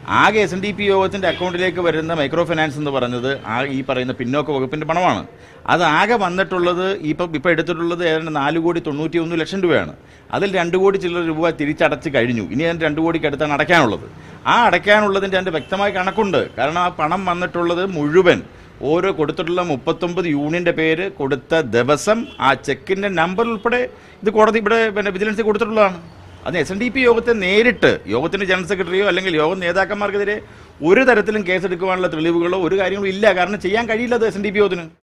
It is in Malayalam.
ആകെ എസ് എൻ ഡി പി യോഗത്തിൻ്റെ അക്കൗണ്ടിലേക്ക് വരുന്ന മൈക്രോ ഫിനാൻസ് എന്ന് പറഞ്ഞത് ആ ഈ പറയുന്ന പിന്നോക്ക വകുപ്പിൻ്റെ പണമാണ് അത് ആകെ വന്നിട്ടുള്ളത് ഇപ്പം ഇപ്പം എടുത്തിട്ടുള്ളത് ഏതാണ്ട് നാല് കോടി തൊണ്ണൂറ്റി ഒന്ന് ലക്ഷം രൂപയാണ് അതിൽ രണ്ട് കോടി ചില്ലറ രൂപ തിരിച്ചടച്ച് കഴിഞ്ഞു ഇനി അതിന് രണ്ട് കോടിക്ക് അടുത്താണ് അടയ്ക്കാനുള്ളത് ആ അടയ്ക്കാനുള്ളതിൻ്റെ അതിൻ്റെ വ്യക്തമായ കണക്കുണ്ട് കാരണം ആ പണം വന്നിട്ടുള്ളത് മുഴുവൻ ഓരോ കൊടുത്തിട്ടുള്ള മുപ്പത്തൊമ്പത് യൂണിയൻ്റെ പേര് കൊടുത്ത ദിവസം ആ ചെക്കിൻ്റെ നമ്പർ ഉൾപ്പെടെ ഇത് കോടതി ഇവിടെ പിന്നെ വിജിലൻസ് കൊടുത്തിട്ടുള്ളതാണ് അത് എസ് എൻ ഡി പി യോഗത്തെ നേരിട്ട് യോഗത്തിന്റെ ജനറൽ സെക്രട്ടറിയോ അല്ലെങ്കിൽ യോഗ നേതാക്കന്മാർക്കെതിരെ ഒരു തരത്തിലും കേസെടുക്കുവാനുള്ള തെളിവുകളോ ഒരു കാര്യങ്ങളോ ഇല്ല കാരണം ചെയ്യാൻ കഴിയില്ല അത് എസ് എൻ ഡി പി യോഗത്തിന്